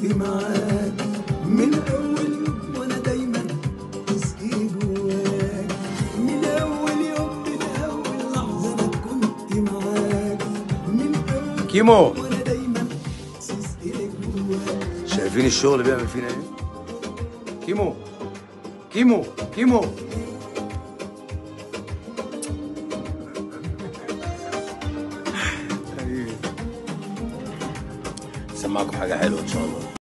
كنت معاك من اول يوم وانا دايما تسقي جواك من اول يوم من اول لحظه انا كنت معاك من اول كيمو وانا دايما تسقي جواك شايفين الشغل بيعمل فينا ايه كيمو كيمو كيمو سمعكم حاجه حلوه ان شاء الله